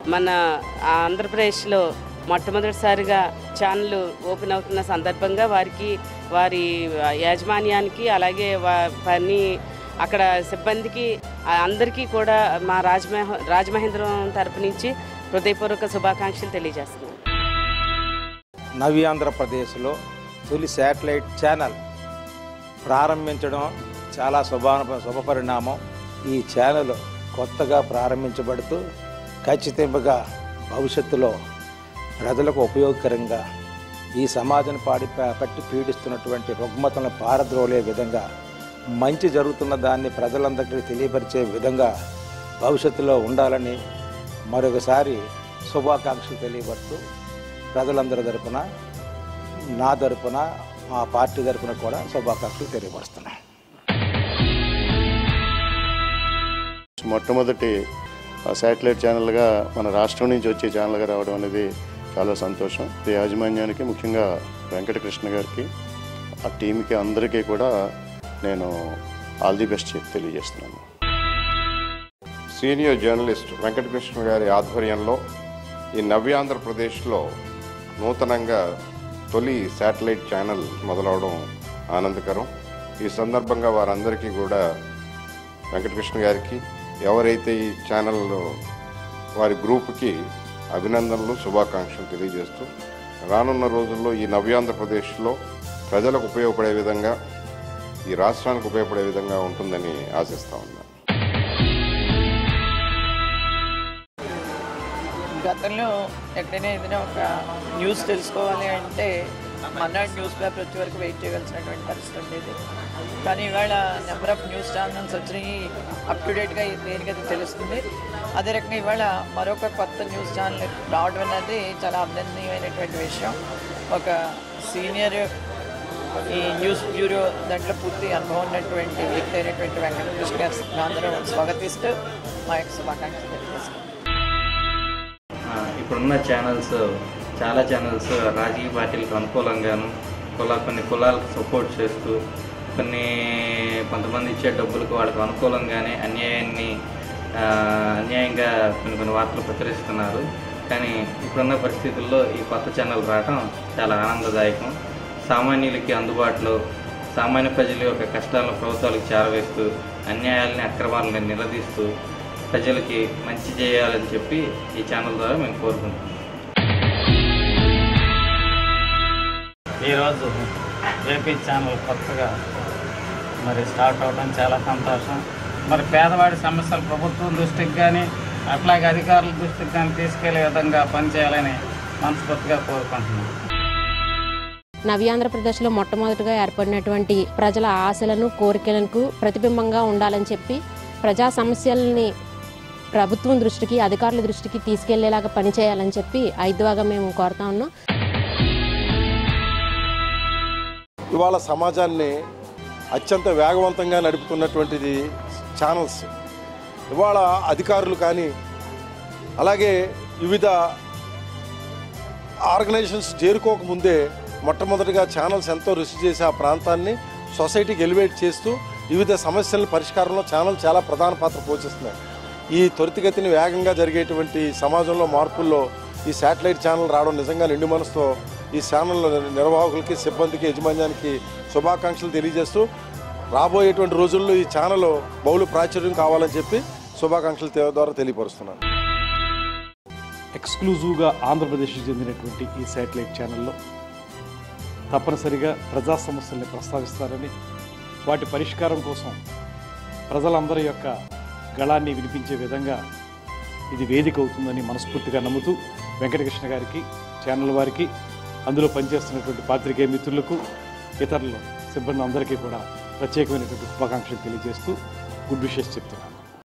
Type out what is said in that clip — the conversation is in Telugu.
మన ఆంధ్రప్రదేశ్లో మొట్టమొదటిసారిగా ఛానల్ ఓపెన్ అవుతున్న సందర్భంగా వారికి వారి యాజమాన్యానికి అలాగే వా- పని అక్కడ సిబ్బందికి ఆ అందరికీ కూడా మా రాజమహ రాజమహేంద్రం తరపు నుంచి హృదయపూర్వక శుభాకాంక్షలు తెలియజేస్తున్నాను నవి ఆంధ్రప్రదేశ్లో తొలి శాటిలైట్ ఛానల్ ప్రారంభించడం చాలా శుభ శుభపరిణామం ఈ ఛానల్ కొత్తగా ప్రారంభించబడుతూ ఖచ్చితంగా భవిష్యత్తులో ప్రజలకు ఉపయోగకరంగా ఈ సమాజం పాడి పట్టి పీడిస్తున్నటువంటి రుగ్మతలను పారద్రోలే విధంగా మంచి జరుగుతున్న దాన్ని ప్రజలందరికీ తెలియపరిచే విధంగా భవిష్యత్తులో ఉండాలని మరొకసారి శుభాకాంక్షలు తెలియపరుస్తూ ప్రజలందరి తరపున నా తరపున మా పార్టీ తరపున కూడా శుభాకాంక్షలు తెలియపరుస్తున్నాను మొట్టమొదటి శాటిలైట్ ఛానల్గా మన రాష్ట్రం నుంచి వచ్చే ఛానల్గా రావడం అనేది చాలా సంతోషం ఈ యాజమాన్యానికి ముఖ్యంగా వెంకటకృష్ణ గారికి ఆ టీంకి అందరికీ కూడా నేను ఆల్ ది బెస్ట్ చెప్పి తెలియజేస్తున్నాను సీనియర్ జర్నలిస్ట్ వెంకటకృష్ణ గారి ఆధ్వర్యంలో ఈ నవ్యాంధ్రప్రదేశ్లో నూతనంగా తొలి శాటిలైట్ ఛానల్ మొదలవడం ఆనందకరం ఈ సందర్భంగా వారందరికీ కూడా వెంకటకృష్ణ గారికి ఎవరైతే ఈ ఛానల్ వారి గ్రూప్కి అభినందనలు శుభాకాంక్షలు తెలియజేస్తూ రానున్న రోజుల్లో ఈ నవ్యాంధ్రప్రదేశ్లో ప్రజలకు ఉపయోగపడే విధంగా ఈ రాష్ట్రానికి ఉపయోగపడే విధంగా ఉంటుందని ఆశిస్తా ఉన్నాను గతంలో ఎక్కడైనా ఏదైనా ఒక న్యూస్ తెలుసుకోవాలి అంటే మన్నాడు న్యూస్ పేపర్ వచ్చే వరకు వెయిట్ చేయవలసినటువంటి పరిస్థితి ఉండేది కానీ ఇవాళ నెంబర్ ఆఫ్ న్యూస్ ఛానల్స్ వచ్చినాయి అప్ టు డేట్గా దేనికది తెలుస్తుంది అదే రకంగా ఇవాళ మరొక కొత్త న్యూస్ ఛానల్ రావడం అనేది చాలా అభినందనీయమైనటువంటి విషయం ఒక సీనియర్ ఈ న్యూస్ బ్యూరో దాంట్లో పూర్తి అనుభవం ఉన్నటువంటి వ్యక్తి అయినటువంటి వెంకటకృష్ణ గారు అందరం స్వాగతిస్తూ మా యొక్క శుభాకాంక్షలు తెలియజేస్తాం ఆ, ఇప్పుడున్న ఛానల్స్ చాలా ఛానల్స్ రాజకీయ పార్టీలకు అనుకూలంగాను కుల కొన్ని కులాలకు సపోర్ట్ చేస్తూ కొన్ని కొంతమంది ఇచ్చే డబ్బులకు వాళ్ళకు అనుకూలంగానే అన్యాయాన్ని ఆ, అన్యాయంగా కొన్ని కొన్ని వార్తలు ప్రచురిస్తున్నారు కానీ ఇప్పుడున్న పరిస్థితుల్లో ఈ కొత్త ఛానల్ రావడం చాలా ఆనందదాయకం సామాన్యులకి అందుబాటులో సామాన్య ప్రజల యొక్క కష్టాలను ప్రభుత్వాలకు చేరవేస్తూ అన్యాయాలని అక్రమాలను నిలదీస్తూ ప్రజలకి మంచి చేయాలని చెప్పి ఈ ఛానల్ ద్వారా మేము కోరుకుంటున్నాం ఈరోజు ఏపీ ఛానల్ కొత్తగా మరి స్టార్ట్ అవడం చాలా సంతోషం మరి పేదవాడి సమస్యలు ప్రభుత్వం దృష్టికి కానీ అట్లాగే అధికారుల దృష్టికి కానీ తీసుకెళ్లే విధంగా పనిచేయాలని మనస్ఫూర్తిగా కోరుకుంటున్నాను నవి ఆంధ్రప్రదేశ్లో మొట్టమొదటిగా ఏర్పడినటువంటి ప్రజల ఆశలను కోరికలకు ప్రతిబింబంగా ఉండాలని చెప్పి ప్రజా సమస్యల్ని ప్రభుత్వం దృష్టికి అధికారుల దృష్టికి తీసుకెళ్లేలాగా పనిచేయాలని చెప్పి ఐదువాగా మేము కోరుతా ఉన్నాం ఇవాళ సమాజాన్ని అత్యంత వేగవంతంగా నడుపుతున్నటువంటిది ఛానల్స్ ఇవాళ అధికారులు కానీ అలాగే వివిధ ఆర్గనైజేషన్స్ చేరుకోకముందే మొట్టమొదటిగా ఛానల్స్ ఎంతో రుచి చేసి ఆ ప్రాంతాన్ని సొసైటీకి ఎలివేట్ చేస్తూ వివిధ సమస్యల పరిష్కారంలో ఛానల్ చాలా ప్రధాన పాత్ర పోషిస్తున్నాయి ఈ త్వరితగతిని వేగంగా జరిగేటువంటి సమాజంలో మార్పుల్లో ఈ శాటిలైట్ ఛానల్ రావడం నిజంగా నిండు మనసుతో ఈ ఛానల్ నిర్వాహకులకి సిబ్బందికి యజమాన్యానికి శుభాకాంక్షలు తెలియజేస్తూ రాబోయేటువంటి రోజుల్లో ఈ ఛానల్ బహుళ ప్రాచుర్యం కావాలని చెప్పి శుభాకాంక్షల తె- ద్వారా తెలియపరుస్తున్నాను ఎక్స్క్లూజివ్గా ఆంధ్రప్రదేశ్కి చెందినటువంటి ఈ శాటిలైట్ ఛానల్లో తప్పనిసరిగా ప్రజా సమస్యల్ని ప్రస్తావిస్తారని వాటి పరిష్కారం కోసం ప్రజలందరి యొక్క గళాన్ని వినిపించే విధంగా ఇది వేదిక అవుతుందని మనస్ఫూర్తిగా నమ్ముతూ వెంకటకృష్ణ గారికి ఛానల్ వారికి అందులో పనిచేస్తున్నటువంటి పాత్రికేయ మిత్రులకు ఇతరులు సిబ్బంది అందరికీ కూడా ప్రత్యేకమైనటువంటి శుభాకాంక్షలు తెలియజేస్తూ గుడ్ విషెస్ చెప్తున్నాను